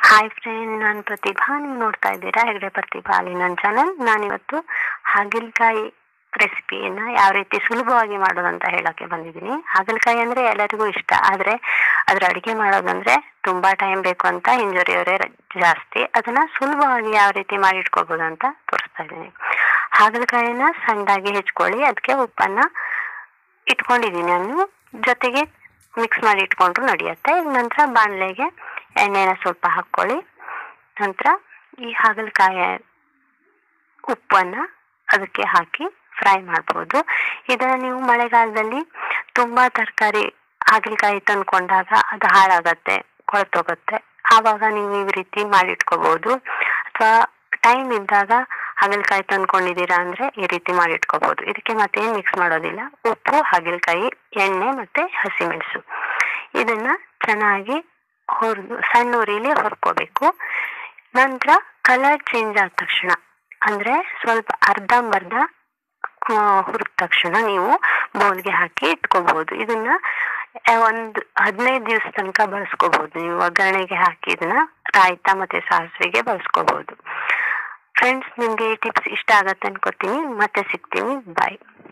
hi friend ನಾನು ಪ್ರತಿಭಾ ನೀವು ನೋಡ್ತಾ ಇದ್ದೀರಾ ಹೆಗ್ಡೆ ಪ್ರತಿಭಾ ಅಲ್ಲಿ ನನ್ನ ಚಾನಲ್ ನಾನಿವತ್ತು ಹಾಗಲಕಾಯಿ ರೆಸಿಪಿಯನ್ನು ಯಾವ ರೀತಿ ಸುಲಭವಾಗಿ ಮಾಡೋದು ಅಂತ ಹೇಳೋಕ್ಕೆ ಬಂದಿದ್ದೀನಿ ಹಾಗಲಕಾಯಿ ಅಂದರೆ ಎಲ್ಲರಿಗೂ ಇಷ್ಟ ಆದರೆ ಅದರ ಅಡುಗೆ ಮಾಡೋದಂದರೆ ತುಂಬ ಟೈಮ್ ಬೇಕು ಅಂತ ಇಂಜುರಿಯವರೇ ಜಾಸ್ತಿ ಅದನ್ನು ಸುಲಭವಾಗಿ ಯಾವ ರೀತಿ ಮಾಡಿ ಇಟ್ಕೋಬೋದು ಅಂತ ತೋರಿಸ್ತಾ ಇದ್ದೀನಿ ಹಾಗಲಕಾಯಿನ ಸಣ್ಣದಾಗಿ ಹೆಚ್ಕೊಳ್ಳಿ ಅದಕ್ಕೆ ಉಪ್ಪನ್ನು ಇಟ್ಕೊಂಡಿದ್ದೀನಿ ನಾನು ಜೊತೆಗೆ ಮಿಕ್ಸ್ ಮಾಡಿ ಇಟ್ಕೊಂಡ್ರು ನಡೆಯುತ್ತೆ ನಂತರ ಬಾಣಲೆಗೆ ಎಣ್ಣೆನ ಸ್ವಲ್ಪ ಹಾಕ್ಕೊಳ್ಳಿ ನಂತರ ಈ ಹಾಗಲಕಾಯಿ ಉಪ್ಪನ್ನು ಅದಕ್ಕೆ ಹಾಕಿ ಫ್ರೈ ಮಾಡ್ಬೋದು ಇದನ್ನು ನೀವು ಮಳೆಗಾಲದಲ್ಲಿ ತುಂಬ ತರಕಾರಿ ಹಾಗಲಕಾಯಿ ತಂದ್ಕೊಂಡಾಗ ಅದು ಹಾಳಾಗತ್ತೆ ಕೊಳ್ತೋಗುತ್ತೆ ಆವಾಗ ನೀವು ಈ ರೀತಿ ಮಾಡಿಟ್ಕೋಬೋದು ಅಥವಾ ಟೈಮ್ ಇದ್ದಾಗ ಹಾಗಲಕಾಯಿ ತಂದ್ಕೊಂಡಿದ್ದೀರಾ ಅಂದರೆ ಈ ರೀತಿ ಮಾಡಿಟ್ಕೋಬೋದು ಇದಕ್ಕೆ ಮತ್ತೇನು ಮಿಕ್ಸ್ ಮಾಡೋದಿಲ್ಲ ಉಪ್ಪು ಹಾಗಲಕಾಯಿ ಎಣ್ಣೆ ಮತ್ತು ಹಸಿಮೆಣಸು ಇದನ್ನು ಚೆನ್ನಾಗಿ ಹುರಿದು ಸಣ್ಣ ಉರಿಲಿ ಹುರ್ಕೋಬೇಕು ನಂತರ ಕಲರ್ ಚೇಂಜ್ ಆದ ತಕ್ಷಣ ಅಂದರೆ ಸ್ವಲ್ಪ ಅರ್ಧಂಬರ್ಧ ಹುರಿದ ತಕ್ಷಣ ನೀವು ಬೌಲ್ಗೆ ಹಾಕಿ ಇಟ್ಕೋಬಹುದು ಇದನ್ನ ಒಂದು ಹದಿನೈದು ದಿವಸ ತನಕ ಬಳಸ್ಕೋಬಹುದು ನೀವು ಒಗ್ಗರಣೆಗೆ ಹಾಕಿ ಇದನ್ನ ರಾಯ್ತ ಮತ್ತೆ ಸಾಸಿವೆಗೆ ಬಳಸ್ಕೋಬಹುದು ಫ್ರೆಂಡ್ಸ್ ನಿಮಗೆ ಈ ಟಿಪ್ಸ್ ಇಷ್ಟ ಆಗತ್ತೆ ಅನ್ಕೋತೀನಿ ಮತ್ತೆ ಸಿಗ್ತೀನಿ ಬಾಯ್